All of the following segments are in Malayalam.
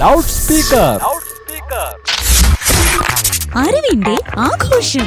ലൗഡ് സ്പീക്കർ അറിവിന്റെ ആഘോഷം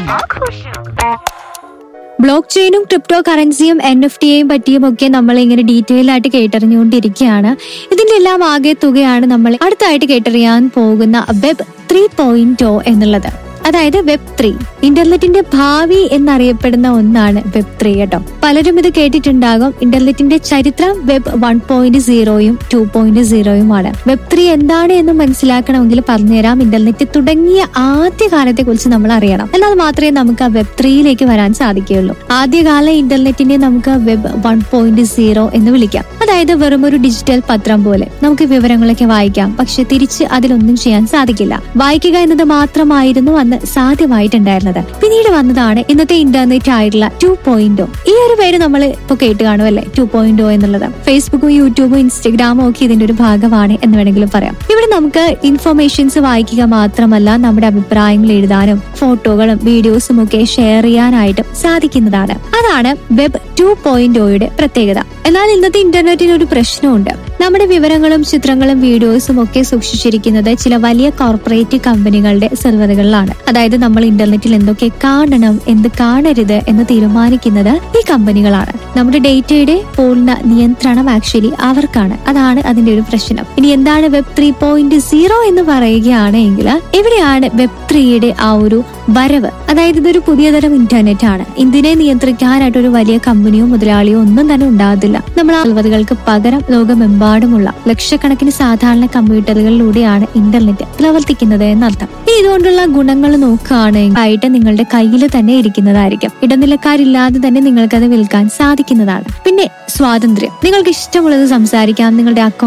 ബ്ലോക്ക് ചെയിനും ക്രിപ്റ്റോ കറൻസിയും എൻ എഫ് ടിയെയും പറ്റിയും ഒക്കെ നമ്മൾ ഇങ്ങനെ ഡീറ്റെയിൽ ആയിട്ട് കേട്ടറിഞ്ഞുകൊണ്ടിരിക്കുകയാണ് ഇതിന്റെ എല്ലാം ആകെ തുകയാണ് നമ്മൾ അടുത്തായിട്ട് കേട്ടറിയാൻ പോകുന്ന വെബ് ത്രീ പോയിന്റ് എന്നുള്ളത് അതായത് വെബ് ത്രീ ഇന്റർനെറ്റിന്റെ ഭാവി എന്നറിയപ്പെടുന്ന ഒന്നാണ് വെബ് ത്രീ കേട്ടോ പലരും ഇത് കേട്ടിട്ടുണ്ടാകും ഇന്റർനെറ്റിന്റെ ചരിത്രം വെബ് വൺ പോയിന്റ് സീറോയും ടു പോയിന്റ് സീറോയുമാണ് വെബ് ത്രീ എന്താണ് എന്ന് മനസ്സിലാക്കണമെങ്കിൽ പറഞ്ഞുതരാം ഇന്റർനെറ്റ് തുടങ്ങിയ ആദ്യ കാലത്തെ കുറിച്ച് നമ്മൾ അറിയണം എന്നാൽ മാത്രമേ നമുക്ക് ആ വെബ് ത്രീയിലേക്ക് വരാൻ സാധിക്കുകയുള്ളൂ ആദ്യകാല ഇന്റർനെറ്റിനെ നമുക്ക് വെബ് വൺ പോയിന്റ് സീറോ എന്ന് വിളിക്കാം അതായത് വെറും ഒരു ഡിജിറ്റൽ പത്രം പോലെ നമുക്ക് വിവരങ്ങളൊക്കെ വായിക്കാം പക്ഷെ തിരിച്ച് അതിലൊന്നും ചെയ്യാൻ സാധിക്കില്ല വായിക്കുക എന്നത് മാത്രമായിരുന്നു അന്ന് സാധ്യമായിട്ടുണ്ടായിരുന്നത് പിന്നീട് വന്നതാണ് ഇന്നത്തെ ഇന്റർനെറ്റ് ആയിട്ടുള്ള ടു പോയിന്റോ ഈ ഒരു പേര് നമ്മൾ ഇപ്പൊ കേട്ട് കാണുമല്ലേ ടു പോയിന്റോ എന്നുള്ളത് ഫേസ്ബുക്കും യൂട്യൂബും ഇൻസ്റ്റഗ്രാമും ഒക്കെ ഇതിന്റെ ഒരു ഭാഗമാണ് എന്ന് വേണമെങ്കിലും പറയാം ഇവിടെ നമുക്ക് ഇൻഫർമേഷൻസ് വായിക്കുക മാത്രമല്ല നമ്മുടെ അഭിപ്രായങ്ങൾ എഴുതാനും ഫോട്ടോകളും വീഡിയോസും ഒക്കെ ഷെയർ ചെയ്യാനായിട്ടും സാധിക്കുന്നതാണ് അതാണ് വെബ് ടു പോയിന്റ് പ്രത്യേകത എന്നാൽ ഇന്നത്തെ ഇന്റർനെറ്റിന് ഒരു പ്രശ്നമുണ്ട് നമ്മുടെ വിവരങ്ങളും ചിത്രങ്ങളും വീഡിയോസും ഒക്കെ സൂക്ഷിച്ചിരിക്കുന്നത് ചില വലിയ കോർപ്പറേറ്റ് കമ്പനികളുടെ സെർവറുകളിലാണ് അതായത് നമ്മൾ ഇന്റർനെറ്റിൽ എന്തൊക്കെ കാണണം എന്ത് കാണരുത് എന്ന് തീരുമാനിക്കുന്നത് ഈ കമ്പനികളാണ് നമ്മുടെ ഡേറ്റയുടെ പൂർണ്ണ നിയന്ത്രണം ആക്ച്വലി അവർക്കാണ് അതാണ് അതിന്റെ ഒരു പ്രശ്നം ഇനി എന്താണ് വെബ് ത്രീ പോയിന്റ് സീറോ എന്ന് പറയുകയാണെങ്കിൽ എവിടെയാണ് വെബ് ത്രീയുടെ ആ ഒരു വരവ് അതായത് ഇതൊരു പുതിയ തരം ഇന്റർനെറ്റ് ആണ് ഇതിനെ നിയന്ത്രിക്കാനായിട്ട് ഒരു വലിയ കമ്പനിയോ മുതലാളിയോ ഒന്നും തന്നെ ഉണ്ടാകത്തില്ല നമ്മൾ അൽവതുകൾക്ക് പകരം ലോകമെമ്പാടുമുള്ള ലക്ഷക്കണക്കിന് സാധാരണ കമ്പ്യൂട്ടറുകളിലൂടെയാണ് ഇന്റർനെറ്റ് പ്രവർത്തിക്കുന്നത് എന്നർത്ഥം ഇനി ഇതുകൊണ്ടുള്ള ഗുണങ്ങൾ നോക്കുകയാണെങ്കിൽ ആയിട്ട് നിങ്ങളുടെ കയ്യിൽ തന്നെ ഇരിക്കുന്നതായിരിക്കും ഇടനിലക്കാരില്ലാതെ തന്നെ നിങ്ങൾക്കത് വിൽക്കാൻ സാധിക്കുന്നതാണ് പിന്നെ സ്വാതന്ത്ര്യം നിങ്ങൾക്ക് ഇഷ്ടമുള്ളത് സംസാരിക്കാം നിങ്ങളുടെ അക്കൗണ്ട്